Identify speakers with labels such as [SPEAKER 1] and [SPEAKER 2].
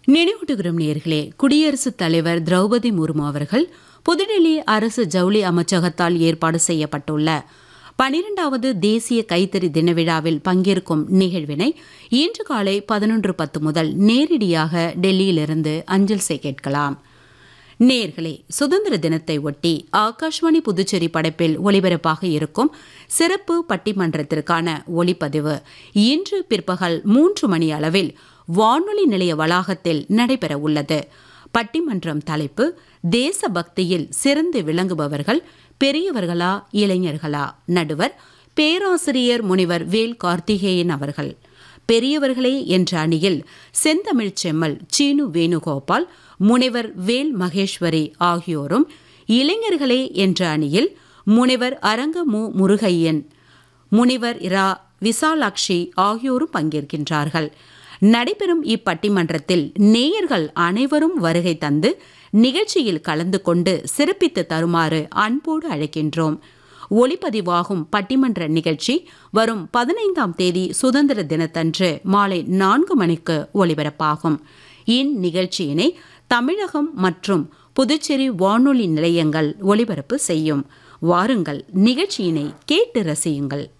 [SPEAKER 1] நினைவூட்டுகிறோம் நேர்களே குடியரசுத் தலைவர் திரௌபதி முர்மு அவர்கள் புதுடெல்லி அரசு ஜவுளி அமைச்சகத்தால் ஏற்பாடு செய்யப்பட்டுள்ள பனிரெண்டாவது தேசிய கைத்தறி தின விழாவில் பங்கேற்கும் நிகழ்வினை இன்று காலை பதினொன்று பத்து முதல் நேரடியாக டெல்லியிலிருந்து அஞ்சல் செய் கேட்கலாம் நேர்களே சுதந்திர தினத்தை ஒட்டி ஆகாஷ்வாணி புதுச்சேரி படைப்பில் ஒலிபரப்பாக இருக்கும் சிறப்பு பட்டிமன்றத்திற்கான ஒளிப்பதிவு இன்று பிற்பகல் மூன்று மணி அளவில் வானொலி நிலைய வளாகத்தில் நடைபெற உள்ளது பட்டிமன்றம் தலைப்பு தேசபக்தியில் சிறந்து விளங்குபவர்கள் பெரியவர்களா இளைஞர்களா நடுவர் பேராசிரியர் முனிவர் வேல் கார்த்திகேயன் அவர்கள் பெரியவர்களே என்ற அணியில் செந்தமிழ் செம்மல் சீனு வேணுகோபால் முனைவர் வேல் மகேஸ்வரி ஆகியோரும் இளைஞர்களே என்ற அணியில் முனைவர் அரங்க மு முருகையன் முனிவர் இரா விசாலாட்சி ஆகியோரும் பங்கேற்கின்றார்கள் நடைபெறும் இப்பட்டிமன்றத்தில் நேயர்கள் அனைவரும் வருகை தந்து நிகழ்ச்சியில் கலந்து கொண்டு சிறப்பித்து தருமாறு அன்போடு அழைக்கின்றோம் ஒளிப்பதிவாகும் பட்டிமன்ற நிகழ்ச்சி வரும் பதினைந்தாம் தேதி சுதந்திர தினத்தன்று மாலை நான்கு மணிக்கு ஒலிபரப்பாகும் இந்நிகழ்ச்சியினை தமிழகம் மற்றும் புதுச்சேரி வானொலி நிலையங்கள் ஒலிபரப்பு செய்யும் வாருங்கள் நிகழ்ச்சியினை கேட்டு ரசியுங்கள்